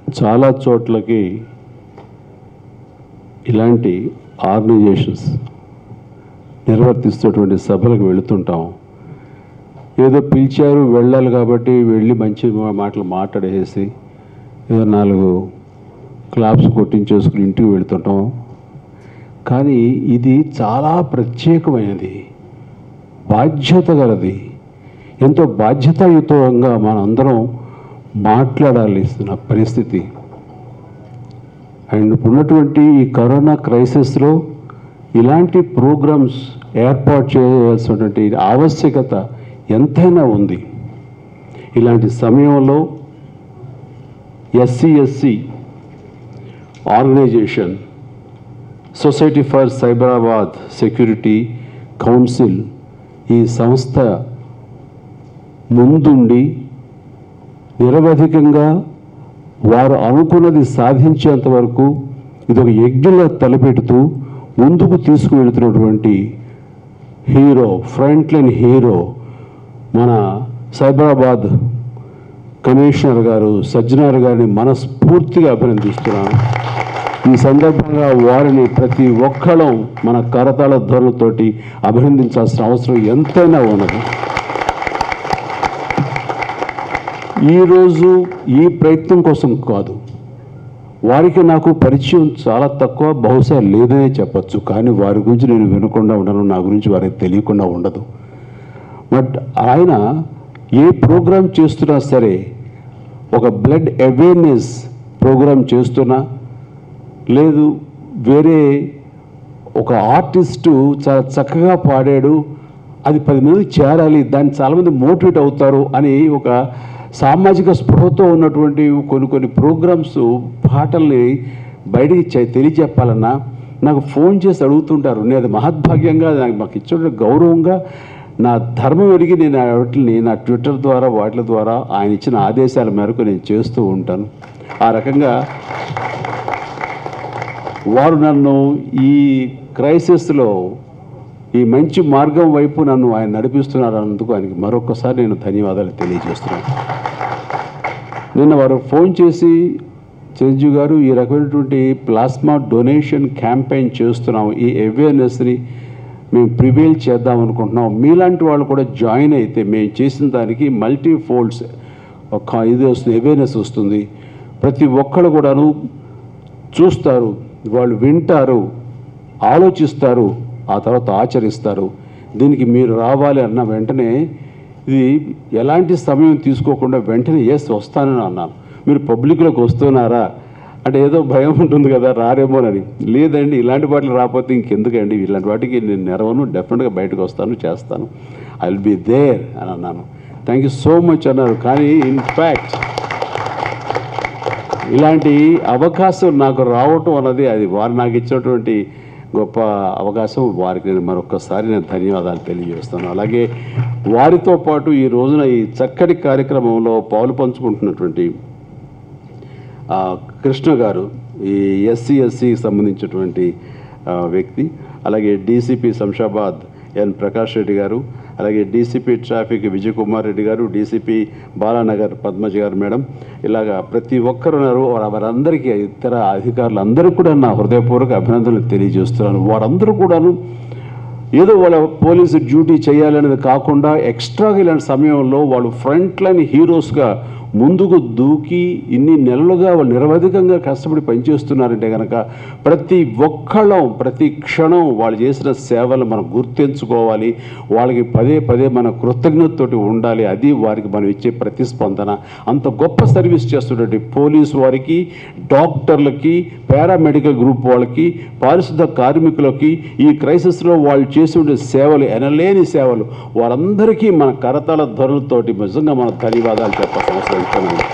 చాలా చోట్లకి ఇలాంటి ఆర్గనైజేషన్స్ నిర్వర్తిస్తున్నటువంటి సభలకు వెళుతుంటాం ఏదో పిలిచారు వెళ్ళాలి కాబట్టి వెళ్ళి మంచి మా- మాటలు మాట్లాడేసి ఏదో నాలుగు క్లాప్స్ కొట్టించేసుకుని ఇంటికి వెళుతుంటాం కానీ ఇది చాలా ప్రత్యేకమైనది బాధ్యత గలది ఎంతో బాధ్యతాయుతంగా మనందరం మాట్లాడాల్సిన పరిస్థితి అండ్ ఉన్నటువంటి ఈ కరోనా క్రైసిస్లో ఇలాంటి ప్రోగ్రామ్స్ ఏర్పాటు చేయాల్సినటువంటి ఆవశ్యకత ఎంతైనా ఉంది ఇలాంటి సమయంలో SC SC organisation society for Cyberabad security council ఈ సంస్థ ముందుండి నిరవధికంగా వారు అనుకున్నది సాధించేంత వరకు ఇది ఒక యజ్ఞంలో తలపెడుతూ ముందుకు తీసుకువెళుతున్నటువంటి హీరో ఫ్రంట్ లైన్ హీరో మన సైబరాబాద్ కమిషనర్ గారు సజ్జనార్ గారిని మనస్ఫూర్తిగా అభినందిస్తున్నాను ఈ సందర్భంగా వారిని ప్రతి ఒక్కళ్ళం మన కరతాళ ధ్వనులతోటి అభినందించాల్సిన అవసరం ఎంతైనా ఉన్నది ఈరోజు ఈ ప్రయత్నం కోసం కాదు వారికి నాకు పరిచయం చాలా తక్కువ బహుశా లేదనే చెప్పచ్చు కానీ వారి గురించి నేను వినకుండా ఉండను నా గురించి వారికి తెలియకుండా ఉండదు బట్ ఆయన ఏ ప్రోగ్రాం చేస్తున్నా సరే ఒక బ్లడ్ అవేర్నెస్ ప్రోగ్రాం చేస్తున్నా లేదు వేరే ఒక ఆర్టిస్టు చాలా చక్కగా పాడాడు అది పది మందికి చేరాలి దాన్ని చాలామంది మోటివేట్ అవుతారు అని ఒక సామాజిక స్పృహతో ఉన్నటువంటి కొన్ని కొన్ని ప్రోగ్రామ్స్ పాటల్ని బయటికి చె- తెలియజెప్పాలన్నా నాకు ఫోన్ చేసి అడుగుతుంటారు నేను అది మహద్భాగ్యంగా నాకు మాకు ఇచ్చిన గౌరవంగా నా ధర్మం ఎరిగి నేను వాటిని నా ట్విట్టర్ ద్వారా వాటి ద్వారా ఆయన ఇచ్చిన ఆదేశాల మేరకు నేను చేస్తూ ఉంటాను ఆ రకంగా వారు నన్ను ఈ క్రైసిస్లో ఈ మంచి మార్గం వైపు నన్ను ఆయన నడిపిస్తున్నారు అన్నందుకు ఆయనకి మరొకసారి నేను ధన్యవాదాలు తెలియజేస్తున్నాను నిన్న వారు ఫోన్ చేసి చిరంజీవి గారు ఈ రకమైనటువంటి ప్లాస్మా డొనేషన్ క్యాంపెయిన్ చేస్తున్నాం ఈ అవేర్నెస్ని మేము ప్రివేల్ చేద్దాం అనుకుంటున్నాం మీలాంటి వాళ్ళు కూడా జాయిన్ అయితే మేము చేసిన దానికి మల్టీ ఫోల్డ్స్ ఒక ఇది వస్తుంది అవేర్నెస్ వస్తుంది ప్రతి ఒక్కళ్ళు కూడాను చూస్తారు వాళ్ళు వింటారు ఆలోచిస్తారు ఆ తర్వాత ఆచరిస్తారు దీనికి మీరు రావాలి అన్న వెంటనే ఇది ఎలాంటి సమయం తీసుకోకుండా వెంటనే ఎస్ వస్తానని అన్నాను మీరు పబ్లిక్లోకి వస్తున్నారా అంటే ఏదో భయం ఉంటుంది కదా రారేమోనని లేదండి ఇలాంటి వాటికి రాకపోతే ఇంకెందుకండి ఇలాంటి వాటికి నేను నెరవను డెఫినెట్గా బయటకు వస్తాను చేస్తాను ఐ విల్ బి దేర్ అని అన్నాను థ్యాంక్ యూ సో మచ్ అన్నారు కానీ ఇన్ఫ్యాక్ట్ ఇలాంటి అవకాశం నాకు రావటం అన్నది అది వారు నాకు ఇచ్చినటువంటి గొప్ప అవకాశం వారికి నేను మరొకసారి నేను ధన్యవాదాలు తెలియజేస్తాను అలాగే వారితో పాటు ఈ రోజున ఈ చక్కటి కార్యక్రమంలో పాలు పంచుకుంటున్నటువంటి ఆ, కృష్ణ గారు ఈ ఎస్సీ ఎస్సీకి సంబంధించినటువంటి ఆ, వ్యక్తి అలాగే డీసీపీ శంషాబాద్ ఎన్ ప్రకాష్ రెడ్డి గారు అలాగే DCP traffic Vijay Kumar Reddy garu DCP Balanagar Padmaja గారు మేడం ఇలాగా ప్రతి ఒక్కరు ఉన్నారు వారు- వారందరికీ ఇతర అధికారులందరికీ కూడా నా హృదయపూర్వక అభినందనలు తెలియజేస్తున్నాను వారందరూ కూడాను ఏదో వాళ్ళ పోలీసు డ్యూటీ చేయాలనేది కాకుండా ఎక్స్ట్రాగా ఇలాంటి సమయంలో వాళ్ళు ఫ్రంట్ లైన్ హీరోస్గా ముందుకు దూకి ఇన్ని నెలలుగా వాళ్ళు నిరవధికంగా కష్టపడి పనిచేస్తున్నారంటే కనుక ప్రతి ఒక్కళ్ళం ప్రతి క్షణం వాళ్ళు చేసిన సేవలు మనం గుర్తించుకోవాలి వాళ్ళకి పదే పదే మన కృతజ్ఞతతోటి ఉండాలి అది వారికి మనం ఇచ్చే ప్రతిస్పందన అంత గొప్ప సర్వీస్ చేస్తున్నటువంటి పోలీసు వారికి డాక్టర్లకి పారామెడికల్ గ్రూప్ వాళ్ళకి పారిశుద్ధ కార్మికులకి ఈ క్రైసిస్లో వాళ్ళు చేసే సేవలు ఎనలేని సేవలు వారందరికీ మన కరతాల ధరలతోటి నిజంగా మన ధన్యవాదాలు చెప్పాల్సిన అవసరం ఎంతైనా ఉంది.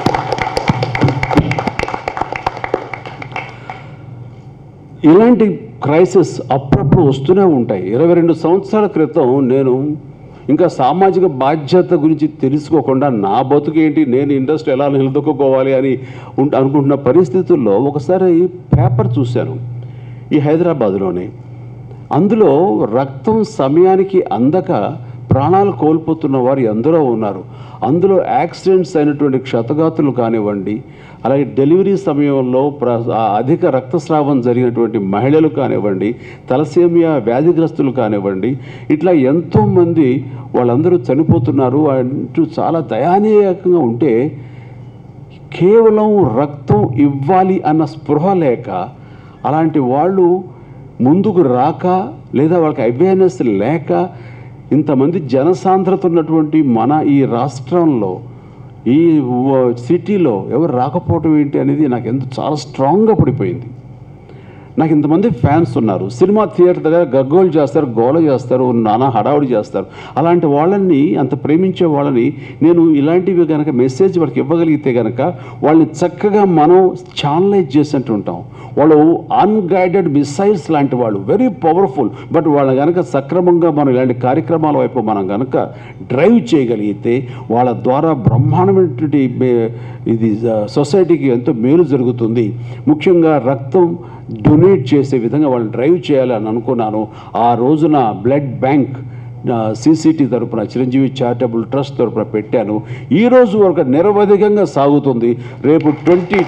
ఇలాంటి క్రైసిస్ అప్పుడప్పుడు వస్తూనే ఉంటాయి ఇరవై రెండు సంవత్సరాల క్రితం నేను ఇంకా సామాజిక బాధ్యత గురించి తెలుసుకోకుండా నా బతుకేంటి నేను ఇండస్ట్రీ ఎలా నిలదొక్కుకోవాలి అని ఉంట- అనుకుంటున్న పరిస్థితుల్లో ఒకసారి పేపర్ చూశాను ఈ హైదరాబాద్లోనే అందులో రక్తం సమయానికి అందక ప్రాణాలు కోల్పోతున్న వారు ఎందరో ఉన్నారు అందులో యాక్సిడెంట్స్ అయినటువంటి క్షతగాతులు కానివ్వండి అలాగే డెలివరీ సమయంలో ప్ర ఆ అధిక రక్తస్రావం జరిగినటువంటి మహిళలు కానివ్వండి తలసేమియా వ్యాధిగ్రస్తులు కానివ్వండి ఇట్లా ఎంతోమంది వాళ్ళందరూ చనిపోతున్నారు అంటూ చాలా దయానీయకంగా ఉంటే కేవలం రక్తం ఇవ్వాలి అన్న స్పృహ లేక అలాంటి వాళ్ళు ముందుకు రాక లేదా వాళ్ళకి అవేర్నెస్ లేక ఇంతమంది జనసాంద్రత ఉన్నటువంటి మన ఈ రాష్ట్రంలో ఈ వ- సిటీలో ఎవరు రాకపోవటం ఏంటి అనేది నాకు ఎంత చాలా స్ట్రాంగ్గా పడిపోయింది నాకు ఇంతమంది ఫ్యాన్స్ ఉన్నారు సినిమా థియేటర్ దగ్గర గగ్గోలు చేస్తారు గోల చేస్తారు నానా హడావుడి చేస్తారు అలాంటి వాళ్ళని అంత ప్రేమించే వాళ్ళని నేను ఇలాంటివి కనుక మెసేజ్ వాళ్ళకి ఇవ్వగలిగితే కనుక వాళ్ళని చక్కగా మనం ఛానలైజ్ చేసినట్టు ఉంటాం వాళ్ళు అన్గైడెడ్ మిసైల్స్ లాంటి వాళ్ళు వెరీ పవర్ఫుల్ బట్ వాళ్ళ కనుక సక్రమంగా మనం ఇలాంటి కార్యక్రమాల వైపు మనం కనుక డ్రైవ్ చేయగలిగితే వాళ్ళ ద్వారా బ్రహ్మాండమైనటువంటి మే- ఇది సొసైటీకి ఎంతో మేలు జరుగుతుంది ముఖ్యంగా రక్తం డొనేట్ చేసే విధంగా వాళ్ళని డ్రైవ్ చేయాలని అనుకున్నాను ఆ రోజున బ్లడ్ బ్యాంక్ సిసిటి తరపున చిరంజీవి చారిటబుల్ ట్రస్ట్ తరపున పెట్టాను ఈ రోజు వరకు నిరవధికంగా సాగుతుంది రేపు twenty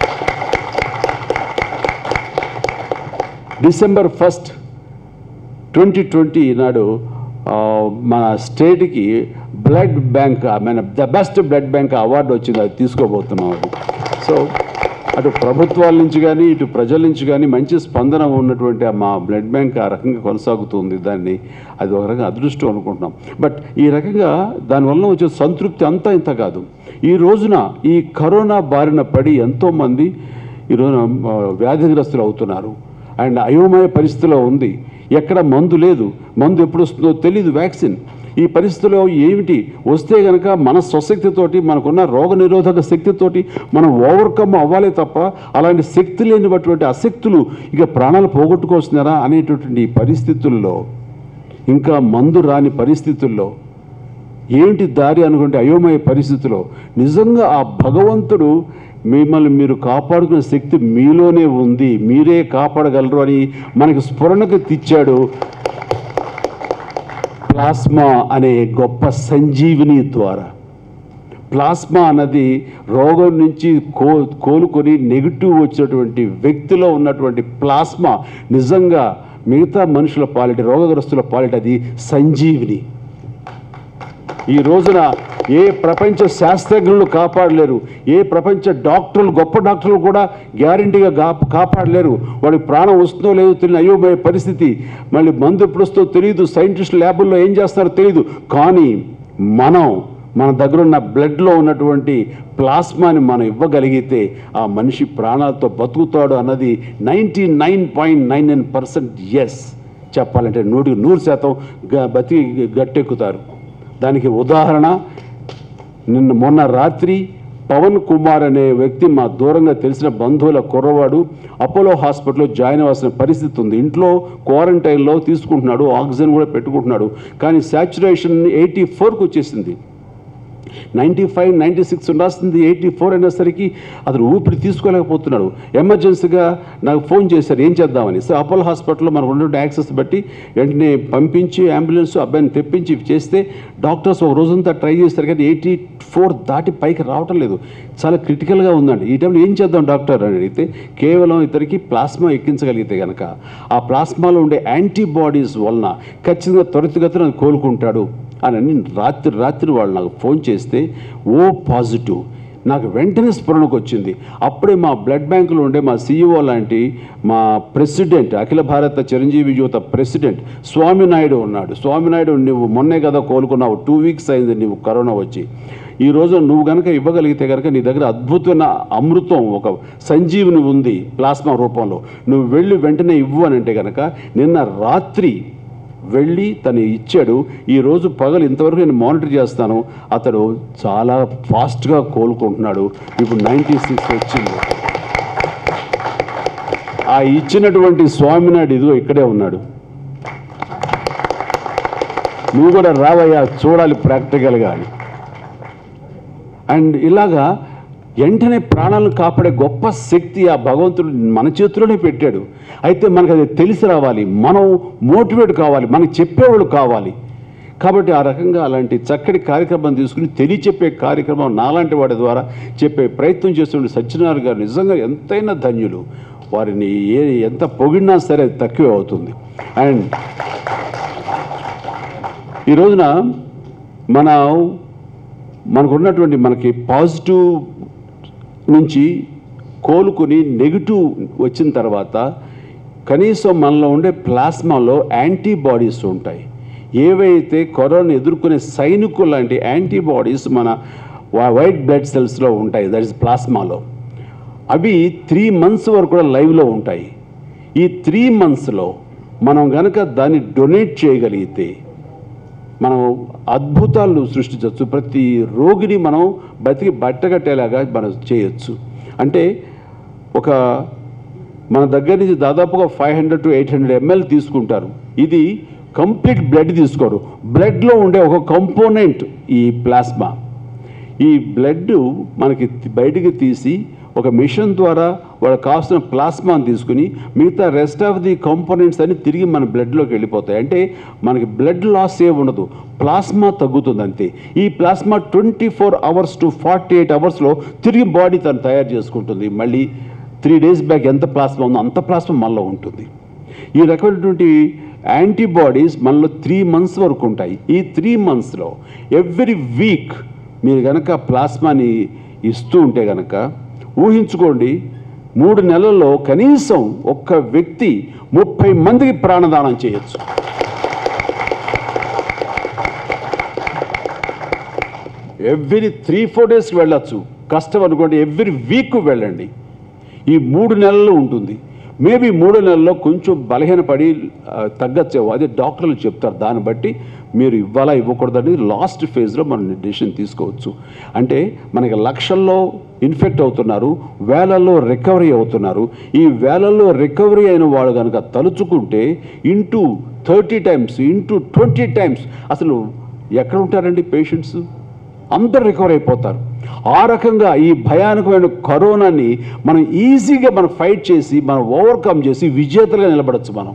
December first twenty twenty నాడు ఆ, మన స్టేట్కి బ్లడ్ బ్యాంక్ మన the best blood bank award వచ్చింది అది తీసుకోబోతున్నాం అది సో అటు ప్రభుత్వాల నుంచి కానీ ఇటు ప్రజల నుంచి కానీ మంచి స్పందన ఉన్నటువంటి ఆ మా బ్లడ్ బ్యాంక్ ఆ రకంగా కొనసాగుతుంది దాన్ని అది ఒక రకంగా అదృష్టం అనుకుంటున్నాం బట్ ఈ రకంగా దానివల్ల వచ్చే సంతృప్తి అంతా ఇంత కాదు ఈ రోజున ఈ కరోనా బారిన పడి ఎంతోమంది ఈ రోజున ఆ, వ్యాధిగ్రస్తులు అవుతున్నారు అండ్ అయోమయ పరిస్థితిలో ఉంది ఎక్కడ మందు లేదు మందు ఎప్పుడు వస్తుందో తెలియదు వ్యాక్సిన్ ఈ పరిస్థితిలో ఏమిటి వస్తే గనక మన స్వశక్తితోటి మనకున్న రోగ నిరోధక శక్తితోటి మనం ఓవర్కమ్ అవ్వాలి తప్ప అలాంటి శక్తి లేనిటువంటి అశక్తులు ఇక ప్రాణాలు పోగొట్టుకొస్తున్నారా అనేటటువంటి ఈ పరిస్థితుల్లో ఇంకా మందు రాని పరిస్థితుల్లో ఏంటి దారి అనుకుంటే అయోమయ పరిస్థితిలో నిజంగా ఆ భగవంతుడు మిమ్మల్ని మీరు కాపాడుకునే శక్తి మీలోనే ఉంది మీరే కాపాడగలరు అని మనకి స్ఫురణకు తెచ్చాడు ప్లాస్మా అనే గొప్ప సంజీవిని ద్వారా ప్లాస్మా అన్నది రోగం నుంచి కో కోలుకొని నెగిటివ్ వచ్చినటువంటి వ్యక్తిలో ఉన్నటువంటి ప్లాస్మా నిజంగా మిగతా మనుషుల పాలిట రోగగ్రస్తుల పాలిట అది సంజీవిని ఈ రోజున ఏ ప్రపంచ శాస్త్రజ్ఞులు కాపాడలేరు ఏ ప్రపంచ డాక్టర్లు గొప్ప డాక్టర్లు కూడా గ్యారంటీగా గా కాపాడలేరు వాడికి ప్రాణం వస్తుందో లేదో తెలియని అయోమయ పరిస్థితి మళ్ళీ మందు ఎప్పుడు వస్తుందో తెలియదు సైంటిస్ట్ ల్యాబుల్లో ఏం చేస్తారో తెలియదు కానీ మనం మన దగ్గర ఉన్న బ్లడ్లో ఉన్నటువంటి ప్లాస్మాని మనం ఇవ్వగలిగితే ఆ మనిషి ప్రాణాలతో బతుకుతాడు అన్నది ninety nine point nine nine percent yes చెప్పాలంటే నూటికి నూరు శాతం గ- బతికి గట్టెక్కుతారు దానికి ఉదాహరణ నిన్న మొన్న రాత్రి పవన్ కుమార్ అనే వ్యక్తి మా దూరంగా తెలిసిన బంధువుల కుర్రవాడు అపోలో హాస్పిటల్లో జాయిన్ అవ్వాల్సిన పరిస్థితి ఉంది ఇంట్లో క్వారంటైన్లో తీసుకుంటున్నాడు ఆక్సిజన్ కూడా పెట్టుకుంటున్నాడు కానీ శాచురేషన్ ఎయిటీ ఫోర్కి వచ్చేసింది నైంటీ ఫైవ్ నైంటీ సిక్స్ ఉండాల్సింది ఎయిటీ ఫోర్ అయినసరికి అతను ఊపిరి తీసుకోలేకపోతున్నాడు ఎమర్జెన్సీగా నాకు ఫోన్ చేశారు ఏం చేద్దామని సో అపోలో హాస్పిటల్లో మనకు ఉన్నటువంటి యాక్సెస్ బట్టి వెంటనే పంపించి అంబులెన్స్ అబ్బాయిని తెప్పించి ఇవి చేస్తే డాక్టర్స్ ఒక రోజంతా ట్రై చేస్తారు కానీ ఎయిటీ ఫోర్ దాటి పైకి రావటం లేదు చాలా క్రిటికల్గా ఉందండి ఈ టైంలో ఏం చేద్దాం డాక్టర్ అని అడిగితే కేవలం ఇతనికి ప్లాస్మా ఎక్కించగలిగితే కనుక ఆ ప్లాస్మాలో ఉండే యాంటీబాడీస్ వలన ఖచ్చితంగా త్వరితగతిన కోలుకుంటాడు అని అని రాత్రి రాత్రి వాళ్ళు నాకు ఫోన్ చేస్తే ఓ పాజిటివ్ నాకు వెంటనే స్ఫురణకు వచ్చింది అప్పుడే మా బ్లడ్ బ్యాంకులో ఉండే మా సీఈఓ లాంటి మా ప్రెసిడెంట్ అఖిల భారత చిరంజీవి యువత ప్రెసిడెంట్ స్వామినాయుడు ఉన్నాడు స్వామినాయుడు నువ్వు మొన్నే కదా కోలుకున్నావు టూ వీక్స్ అయింది నువ్వు కరోనా వచ్చి ఈ రోజు నువ్వు కనుక ఇవ్వగలిగితే కనుక నీ దగ్గర అద్భుతమైన అమృతం ఒక సంజీవిని ఉంది ప్లాస్మా రూపంలో నువ్వు వెళ్ళి వెంటనే ఇవ్వు అని అంటే కనుక నిన్న రాత్రి వెళ్ళి తను ఇచ్చాడు ఈ రోజు పగలు ఇంతవరకు నేను మానిటర్ చేస్తాను అతడు చాలా ఫాస్ట్గా కోలుకుంటున్నాడు ఇప్పుడు నైంటీ సిక్స్ వచ్చింది ఆ ఇచ్చినటువంటి స్వామినాయుడు ఇదిగో ఇక్కడే ఉన్నాడు నువ్వు కూడా రావయ్యా చూడాలి ప్రాక్టికల్గా అని అండ్ ఇలాగా వెంటనే ప్రాణాలను కాపాడే గొప్ప శక్తి ఆ భగవంతుడు మన చేతిలోనే పెట్టాడు అయితే మనకు అది తెలిసి రావాలి మనం మోటివేట్ కావాలి మనకి చెప్పేవాళ్ళు కావాలి కాబట్టి ఆ రకంగా అలాంటి చక్కటి కార్యక్రమం తీసుకుని తెలియచెప్పే కార్యక్రమం నాలాంటి వాడి ద్వారా చెప్పే ప్రయత్నం చేస్తున్న సత్యనారాయణ గారు నిజంగా ఎంతైనా ధన్యులు వారిని ఏ ఎంత పొగిడినా సరే అది తక్కువే అవుతుంది అండ్ ఈ రోజున మన మనకున్నటువంటి మనకి పాజిటివ్ నుంచి కోలుకుని నెగిటివ్ వచ్చిన తర్వాత కనీసం మనలో ఉండే ప్లాస్మాలో యాంటీబాడీస్ ఉంటాయి ఏవైతే కరోనా ఎదుర్కొనే సైనికులు లాంటి యాంటీబాడీస్ మన వైట్ బ్లడ్ సెల్స్లో ఉంటాయి దట్ ఇస్ ప్లాస్మాలో అవి త్రీ మంత్స్ వరకు కూడా లైవ్లో ఉంటాయి ఈ త్రీ మంత్స్లో మనం గనక దాన్ని డొనేట్ చేయగలిగితే మనం అద్భుతాలు సృష్టించవచ్చు ప్రతి రోగిని మనం బతికి బట్టగట్టేలాగా మనం చేయొచ్చు అంటే ఒక మన దగ్గర నుంచి దాదాపుగా five hundred to eight hundred ML తీసుకుంటారు ఇది కంప్లీట్ బ్లడ్ తీసుకోరు బ్లడ్లో ఉండే ఒక కంపోనెంట్ ఈ ప్లాస్మా ఈ బ్లడ్ మనకి తి- బయటికి తీసి ఒక మిషన్ ద్వారా వాళ్ళకి కావాల్సిన ప్లాస్మాని తీసుకుని మిగతా రెస్ట్ ఆఫ్ ది కాంపోనెంట్స్ అన్ని తిరిగి మన బ్లడ్లోకి వెళ్ళిపోతాయి అంటే మనకి బ్లడ్ లాస్ ఏ ఉండదు ప్లాస్మా తగ్గుతుంది అంతే ఈ plasma twenty four hours to forty eight అవర్స్లో తిరిగి బాడీ తను తయారు చేసుకుంటుంది మళ్ళీ త్రీ డేస్ బ్యాక్ ఎంత ప్లాస్మా ఉందో అంత ప్లాస్మా మనలో ఉంటుంది ఈ రకమైనటువంటి యాంటీబాడీస్ మనలో త్రీ మంత్స్ వరకు ఉంటాయి ఈ త్రీ మంత్స్లో ఎవ్రీ వీక్ మీరు కనుక ప్లాస్మాని ఇస్తూ ఉంటే కనుక ఊహించుకోండి మూడు నెలల్లో కనీసం ఒక్క వ్యక్తి ముప్పై మందికి ప్రాణదానం చేయొచ్చు ఎవ్రీ త్రీ ఫోర్ డేస్కి వెళ్ళొచ్చు కష్టం అనుకోండి ఎవ్రీ వీక్ వెళ్ళండి ఈ మూడు నెలలు ఉంటుంది మేబీ మూడు నెలల్లో కొంచెం బలహీనపడి ఆ, తగ్గచ్చేమో అదే డాక్టర్లు చెప్తారు దాన్ని బట్టి మీరు ఇవ్వాలా ఇవ్వకూడదని లాస్ట్ ఫేజ్లో మనం డెసిషన్ తీసుకోవచ్చు అంటే మనకి లక్షల్లో ఇన్ఫెక్ట్ అవుతున్నారు వేలల్లో రికవరీ అవుతున్నారు ఈ వేలల్లో రికవరీ అయిన వాళ్ళు కనుక తలుచుకుంటే into thirty times into twenty times అసలు ఎక్కడ ఉంటారండి పేషెంట్స్ అందరు రికవర్ అయిపోతారు ఆ రకంగా ఈ భయానకమైన కరోనాని మనం ఈజీగా మనం ఫైట్ చేసి మనం ఓవర్కమ్ చేసి విజేతలుగా నిలబడచ్చు మనం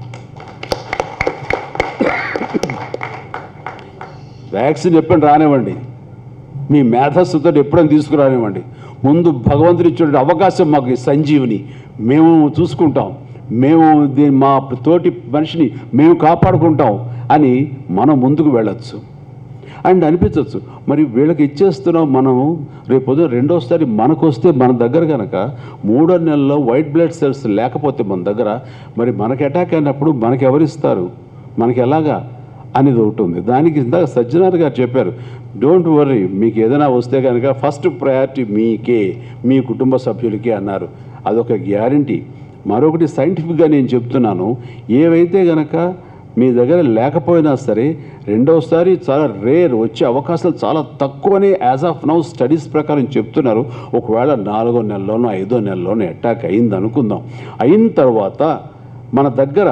వ్యాక్సిన్ ఎప్పుడు రానివ్వండి మీ మేధస్సుతో ఎప్పుడైనా తీసుకురానివ్వండి ముందు భగవంతుడు ఇచ్చిన అవకాశం మాకు ఈ సంజీవిని మేము చూసుకుంటాం మేము దీని మా తోటి మనిషిని మేము కాపాడుకుంటాం అని మనం ముందుకు వెళ్ళొచ్చు అండ్ అనిపించవచ్చు మరి వీళ్ళకి ఇచ్చేస్తున్నాం మనం రేపు పొద్దున రెండోసారి మనకు వస్తే మన దగ్గర కనుక మూడో నెలల్లో వైట్ బ్లడ్ సెల్స్ లేకపోతే మన దగ్గర మరి మనకి అటాక్ అయినప్పుడు మనకి ఎవరిస్తారు మనకి ఎలాగా అనేది ఒకటి ఉంది దానికి ఇందాక సజ్జనార్ గారు చెప్పారు డోంట్ వర్రీ మీకు ఏదైనా వస్తే కనుక ఫస్ట్ ప్రయారిటీ మీకే మీ కుటుంబ సభ్యులకే అన్నారు అదొక గ్యారంటీ మరొకటి సైంటిఫిక్గా నేను చెప్తున్నాను ఏవైతే గనక మీ దగ్గర లేకపోయినా సరే రెండోసారి చాలా రేర్ వచ్చే అవకాశాలు చాలా తక్కువని యాజ్ ఆఫ్ నౌ స్టడీస్ ప్రకారం చెప్తున్నారు ఒకవేళ నాలుగో నెలలోనో ఐదో నెలలోనో అటాక్ అయింది అనుకుందాం అయిన తర్వాత మన దగ్గర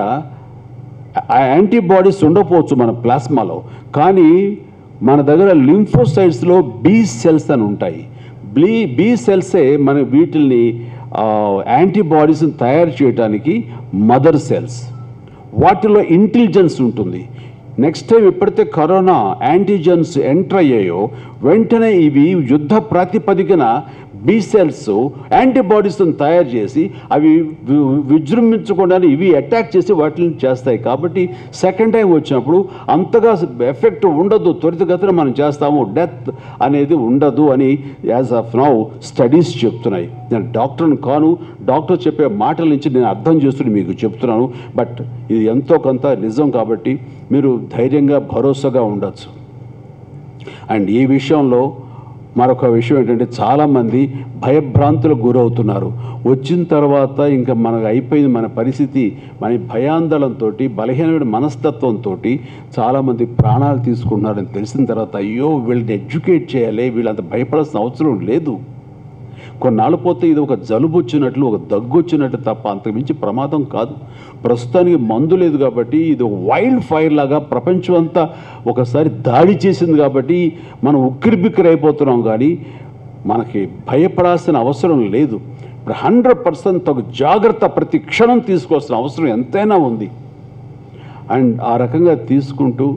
ఆ యాంటీబాడీస్ ఉండకపోవచ్చు మన ప్లాస్మాలో కానీ మన దగ్గర లింఫోసైడ్స్లో బీ సెల్స్ అని ఉంటాయి బ్లీ బీ సెల్సే మన వీటిల్ని యాంటీబాడీస్ని తయారు చేయడానికి మదర్ సెల్స్ వాటిలో ఇంటెలిజెన్స్ ఉంటుంది నెక్స్ట్ టైం ఎప్పుడైతే కరోనా యాంటీజెన్స్ ఎంటర్ అయ్యాయో వెంటనే ఇవి యుద్ధ ప్రాతిపదికన బీ సెల్స్ యాంటీబాడీస్ని తయారు చేసి అవి వి- విజృంభించకుండా ఇవి అటాక్ చేసి వాటిని చేస్తాయి కాబట్టి సెకండ్ టైం వచ్చినప్పుడు అంతగా ఎఫెక్ట్ ఉండదు త్వరితగతిన మనం చేస్తాము డెత్ అనేది ఉండదు అని యాజ్ ఆఫ్ నౌ స్టడీస్ చెప్తున్నాయి నేను డాక్టర్ని కాను డాక్టర్ చెప్పే మాటల నుంచి నేను అర్థం చేస్తుని మీకు చెప్తున్నాను బట్ ఇది ఎంతో కొంత నిజం కాబట్టి మీరు ధైర్యంగా భరోసాగా ఉండొచ్చు అండ్ ఈ విషయంలో మరొక విషయం ఏంటంటే చాలామంది భయభ్రాంతులకు గురవుతున్నారు వచ్చిన తర్వాత ఇంకా మనకు అయిపోయింది మన పరిస్థితి మన భయాందోళనతో బలహీనమైన మనస్తత్వంతో చాలామంది ప్రాణాలు తీసుకుంటున్నారని తెలిసిన తర్వాత అయ్యో వీళ్ళని ఎడ్యుకేట్ చేయాలి వీళ్ళంత భయపడాల్సిన అవసరం లేదు కొన్నాళ్ళు పోతే ఇది ఒక జలుబు వచ్చినట్లు ఒక దగ్గు వచ్చినట్టు తప్ప అంతకుమించి ప్రమాదం కాదు ప్రస్తుతానికి మందు లేదు కాబట్టి ఇది ఒక వైల్డ్ ఫైర్ లాగా ప్రపంచం అంతా ఒకసారి దాడి చేసింది కాబట్టి మనం ఉక్కిరి బిక్కిరి అయిపోతున్నాం కానీ మనకి భయపడాల్సిన అవసరం లేదు ఇప్పుడు హండ్రెడ్ పర్సెంట్ తగు జాగ్రత్త ప్రతి క్షణం తీసుకోవాల్సిన అవసరం ఎంతైనా ఉంది అండ్ ఆ రకంగా తీసుకుంటూ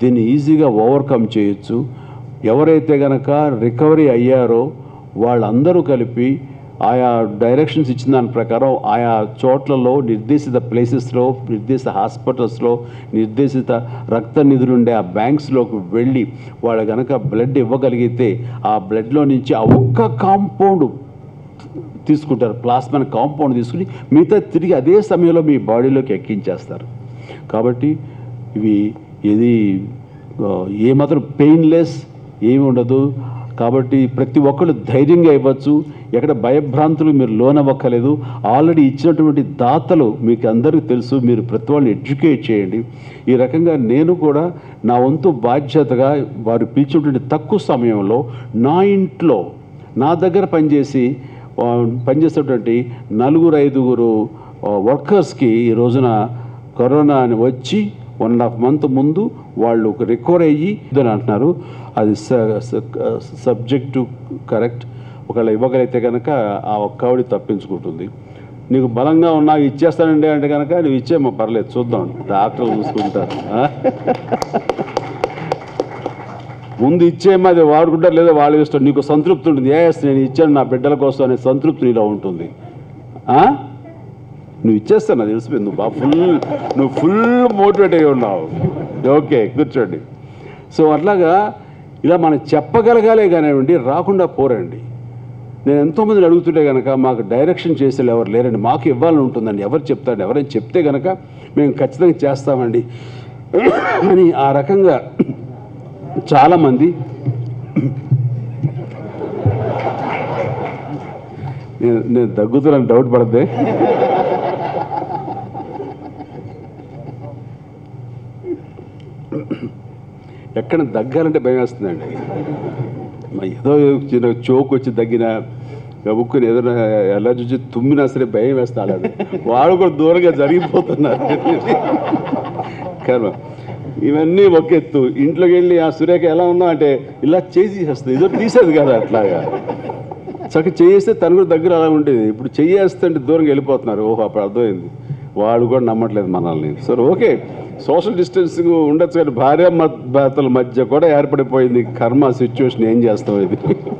దీన్ని ఈజీగా ఓవర్కమ్ చేయొచ్చు ఎవరైతే గనక రికవరీ అయ్యారో వాళ్ళందరూ కలిపి ఆయా డైరెక్షన్స్ ఇచ్చిన దాని ప్రకారం ఆయా చోట్లలో నిర్దేశిత ప్లేసెస్లో నిర్దేశిత హాస్పిటల్స్లో నిర్దేశిత రక్త నిధులు ఉండే ఆ బ్యాంక్స్లోకి వెళ్ళి వాళ్ళు కనుక బ్లడ్ ఇవ్వగలిగితే ఆ బ్లడ్లో నుంచి ఆ ఒక్క కాంపౌండ్ తీసుకుంటారు ప్లాస్మాని కాంపౌండ్ తీసుకుని మిగతా తిరిగి అదే సమయంలో మీ బాడీలోకి ఎక్కించేస్తారు కాబట్టి ఇవి ఇది ఆ, ఏమాత్రం పెయిన్లెస్ ఏమి ఉండదు కాబట్టి ప్రతి ఒక్కళ్ళు ధైర్యంగా ఇవ్వచ్చు ఎక్కడ భయభ్రాంతులు మీరు లోనవ్వక్కలేదు ఆల్రెడీ ఇచ్చినటువంటి దాతలు మీకు అందరికీ తెలుసు మీరు ప్రతి వాళ్ళని ఎడ్యుకేట్ చేయండి ఈ రకంగా నేను కూడా నా వంతు బాధ్యతగా వారు పిలిచినటువంటి తక్కువ సమయంలో నా ఇంట్లో నా దగ్గర పనిచేసి ఆ, పనిచేసేటువంటి నలుగురు ఐదుగురు వర్కర్స్కి ఈ రోజున కరోనా అని వచ్చి వన్ అండ్ హాఫ్ మంత్ ముందు వాళ్ళు రికవర్ అయ్యి ఇదని అంటున్నారు అది సబ్జెక్టు కరెక్ట్ ఒకవేళ ఇవ్వగలిగితే కనుక ఆ ఒక్క ఆవిడ తప్పించుకుంటుంది నీకు బలంగా ఉన్నా ఇచ్చేస్తానండి అంటే కనుక నువ్వు ఇచ్చేమో పర్లేదు చూద్దాం డాక్టర్లు చూసుకుంటారు ఆ? ముందు ఇచ్చేమో అది వాడుకుంటారు లేదా వాళ్ళు ఇష్టం నీకు సంతృప్తి ఉంటుంది ఏఎస్ నేను ఇచ్చాను నా బిడ్డల కోసం అనే సంతృప్తి నీలో ఉంటుంది ఆ? నువ్వు ఇచ్చేస్తాను నాకు తెలిసిపోయింది నువ్వు బాగా ఫుల్ నువ్వు ఫుల్ మోటివేట్ అయి ఉన్నావు ఓకే కూర్చోండి సో అట్లాగా ఇలా మనం చెప్పగలగాలే కానివ్వండి రాకుండా పోరండి నేను ఎంతోమందిని అడుగుతుంటే కనుక మాకు డైరెక్షన్ చేసే ఎవరు లేరండి మాకు ఇవ్వాలని ఉంటుందండి ఎవరు చెప్తారండి ఎవరైనా చెప్తే కనుక మేము ఖచ్చితంగా చేస్తామండి అని ఆ రకంగా చాలామంది నేను నేను దగ్గుతున్నాను డౌట్ పడద్దే ఎక్కడ దగ్గాలంటే భయం వేస్తుందండి మా ఏదో చిన్న చోక్ వచ్చి దగ్గిన గబుక్కుని ఏదైనా ఎలర్జీ వచ్చి తుమ్మినా సరే భయం వేస్తాడు అది వాడు కూడా దూరంగా జరిగిపోతున్నారు కర్మ ఇవన్నీ ఒక ఎత్తు ఇంట్లోకి వెళ్ళి ఆ సురేఖ ఎలా ఉన్నావు అంటే ఇలా చేసి తీసేస్తుంది ఇదో తీసేది కదా అట్లాగా చక్క చేస్తే తను కూడా దగ్గర అలా ఉండేది ఇప్పుడు చేయేస్తే అంటే దూరంగా వెళ్ళిపోతున్నారు ఓహో అప్పుడు అర్థమైంది వాళ్ళు కూడా నమ్మట్లేదు మనల్ని సరే ఓకే సోషల్ డిస్టెన్సింగ్ ఉండొచ్చు కానీ భార్య భర్తల మధ్య కూడా ఏర్పడిపోయింది కర్మ సిచ్యువేషన్ ఏం చేస్తాం ఇది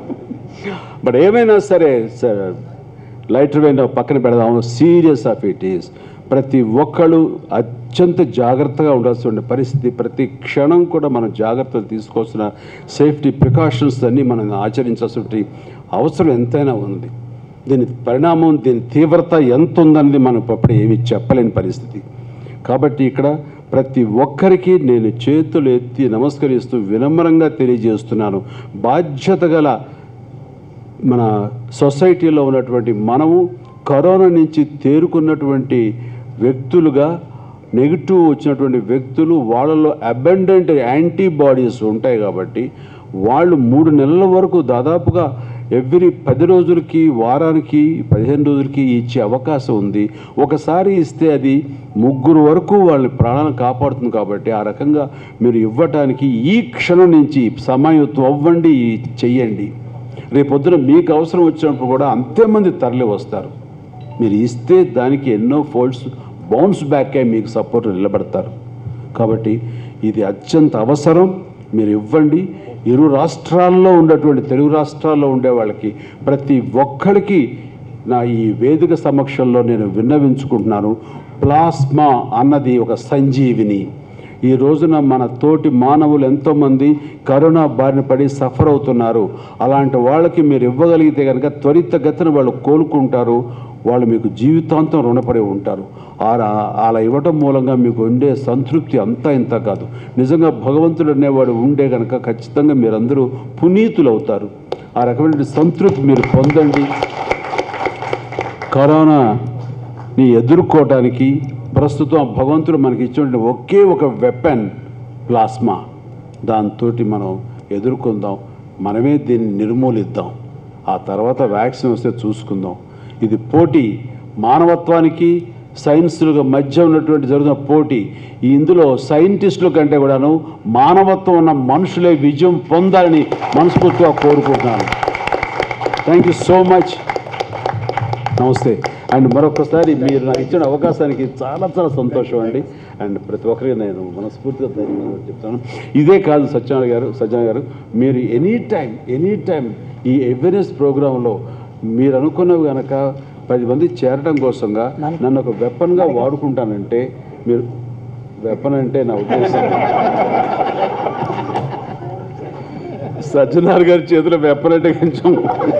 బట్ ఏమైనా సరే సార్ లైటర్ వెయిన్ పక్కన పెడదాం సీరియస్ ఆఫ్ ఇట్ ఈస్ ప్రతి ఒక్కళ్ళు అత్యంత జాగ్రత్తగా ఉండాల్సిన పరిస్థితి ప్రతి క్షణం కూడా మనం జాగ్రత్తలు తీసుకోవాల్సిన సేఫ్టీ ప్రికాషన్స్ అన్నీ మనం ఆచరించాల్సిన అవసరం ఎంతైనా ఉంది దీని పరిణామం దీని తీవ్రత ఎంత ఉందన్నది మనం అప్పుడు ఏమీ చెప్పలేని పరిస్థితి కాబట్టి ఇక్కడ ప్రతి ఒక్కరికి నేను చేతులు ఎత్తి నమస్కరిస్తూ వినమ్రంగా తెలియజేస్తున్నాను బాధ్యత గల మన సొసైటీలో ఉన్నటువంటి మనము కరోనా నుంచి తేరుకున్నటువంటి వ్యక్తులుగా నెగిటివ్ వచ్చినటువంటి వ్యక్తులు వాళ్ళలో అబెండెంట్ యాంటీబాడీస్ ఉంటాయి కాబట్టి వాళ్ళు మూడు నెలల వరకు దాదాపుగా ఎవ్రీ పది రోజులకి వారానికి పదిహేను రోజులకి ఇచ్చే అవకాశం ఉంది ఒకసారి ఇస్తే అది ముగ్గురు వరకు వాళ్ళ ప్రాణాలను కాపాడుతుంది కాబట్టి ఆ రకంగా మీరు ఇవ్వటానికి ఈ క్షణం నుంచి సమాయత్వం అవ్వండి చెయ్యండి రేపొద్దున మీకు అవసరం వచ్చినప్పుడు కూడా అంతేమంది తరలి వస్తారు మీరు ఇస్తే దానికి ఎన్నో ఫోల్డ్స్ బౌన్స్ బ్యాక్ అయి మీకు సపోర్ట్ నిలబడతారు కాబట్టి ఇది అత్యంత అవసరం మీరు ఇవ్వండి ఇరు రాష్ట్రాల్లో ఉన్నటువంటి తెలుగు రాష్ట్రాల్లో ఉండే వాళ్ళకి ప్రతి ఒక్కరికి నా ఈ వేదిక సమక్షంలో నేను విన్నవించుకుంటున్నాను ప్లాస్మా అన్నది ఒక సంజీవిని ఈ రోజున మన తోటి మానవులు ఎంతోమంది కరోనా బారిన పడి సఫర్ అవుతున్నారు అలాంటి వాళ్ళకి మీరు ఇవ్వగలిగితే కనుక త్వరితగతిన వాళ్ళు కోలుకుంటారు వాళ్ళు మీకు జీవితాంతం రుణపడి ఉంటారు అలా అలా ఇవ్వటం మూలంగా మీకు ఉండే సంతృప్తి అంతా ఇంత కాదు నిజంగా భగవంతుడు అనేవాడు ఉండే కనుక ఖచ్చితంగా మీరందరూ పునీతులు అవుతారు ఆ రకమైన సంతృప్తి మీరు పొందండి కరోనాని ఎదుర్కోవటానికి ప్రస్తుతం భగవంతుడు మనకి ఇచ్చినటువంటి ఒకే ఒక వెపన్ ప్లాస్మా దాంతో మనం ఎదుర్కొందాం మనమే దీన్ని నిర్మూలిద్దాం ఆ తర్వాత వ్యాక్సిన్ వస్తే చూసుకుందాం ఇది పోటీ మానవత్వానికి సైన్స్లుగా మధ్య ఉన్నటువంటి జరుగుతున్న పోటీ ఈ ఇందులో సైంటిస్టుల కంటే కూడాను మానవత్వం ఉన్న మనుషులే విజయం పొందాలని మనస్ఫూర్తిగా కోరుకుంటున్నాను థ్యాంక్ యూ సో మచ్ నమస్తే అండ్ మరొకసారి మీరు నాకు ఇచ్చిన అవకాశానికి చాలా చాలా సంతోషం అండి అండ్ ప్రతి ఒక్కరికి నేను మనస్ఫూర్తిగా ధన్యవాదాలు చెప్తాను ఇదే కాదు సత్యనారాయణ గారు సత్యనారాయణ గారు మీరు ఎనీ టైం ఎనీ టైం ఈ అవేర్నెస్ ప్రోగ్రాంలో మీరు అనుకున్నవి కనుక పది మంది చేరడం కోసంగా నన్ను ఒక వెపన్గా వాడుకుంటానంటే మీరు వెపన్ అంటే నా ఉద్దేశం సజ్జనార్ గారి చేతిలో వెపన్ అంటే కొంచెం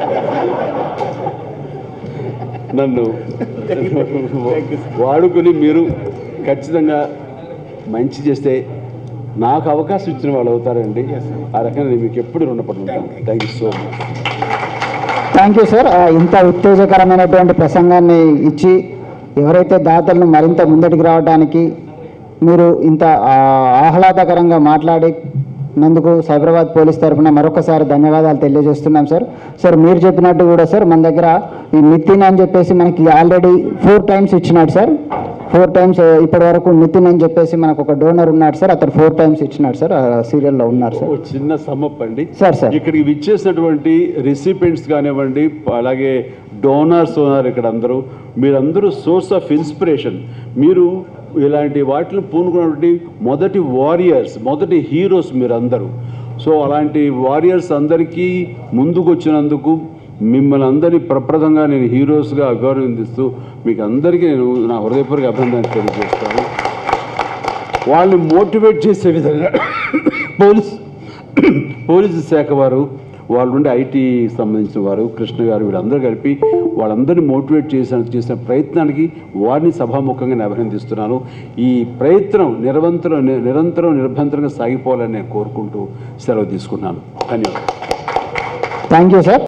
నన్ను వాడుకొని మీరు ఖచ్చితంగా మంచి చేస్తే నాకు అవకాశం ఇచ్చిన వాళ్ళు అవుతారండి ఆ రకంగా నేను మీకు ఎప్పుడు రుణపడి ఉంటాను thank you so much thank you sir ఇంత ఉత్తేజకరమైనటువంటి ప్రసంగాన్ని ఇచ్చి ఎవరైతే దాతలను మరింత ముందటికి రావడానికి మీరు ఇంత ఆ, ఆహ్లాదకరంగా మాట్లాడి నందుకు సైబరాబాద్ పోలీస్ తరఫున మరొకసారి ధన్యవాదాలు తెలియజేస్తున్నాం సార్ సార్ మీరు చెప్పినట్టు కూడా సార్ మన దగ్గర ఈ నితిన్ అని చెప్పేసి మనకి ఆల్రెడీ ఫోర్ టైమ్స్ ఇచ్చినాడు సార్ ఫోర్ టైమ్స్ ఇప్పటి వరకు నితిన్ అని చెప్పేసి మనకు ఒక డోనర్ ఉన్నాడు సార్ అతను ఫోర్ టైమ్స్ ఇచ్చినాడు సార్ సీరియల్లో ఉన్నారు సార్ ఓ చిన్న సమ్మప్ అండి సార్ సార్ ఇక్కడికి విచ్చేసినటువంటి రిసిపెంట్స్ కానివ్వండి అలాగే డోనర్స్ ఉన్నారు ఇక్కడ అందరూ మీరందరూ సోర్స్ ఆఫ్ ఇన్స్పిరేషన్ మీరు ఇలాంటి వాటిని పూనుకున్నటువంటి మొదటి వారియర్స్ మొదటి హీరోస్ మీరందరూ సో అలాంటి వారియర్స్ అందరికీ ముందుకు వచ్చినందుకు మిమ్మల్ని అందరినీ ప్రప్రదంగా నేను హీరోస్గా అభివర్ణిస్తూ మీకు అందరికీ నేను నా హృదయపూర్వక అభినందన తెలియజేస్తాను వాళ్ళని మోటివేట్ చేసే విధంగా పోలీస్ పోలీసు శాఖ వారు వాళ్ళ నుండి ఐటీ సంబంధించిన వారు కృష్ణ గారు వీళ్ళందరూ కలిపి వాళ్ళందరినీ మోటివేట్ చేసిన చేసిన ప్రయత్నానికి వారిని సభాముఖంగా నేను అభినందిస్తున్నాను ఈ ప్రయత్నం నిరంతరం నిరంతరం నిర్భంతరంగా సాగిపోవాలని నేను కోరుకుంటూ సెలవు తీసుకున్నాను ధన్యవాదాలు థ్యాంక్ యూ సార్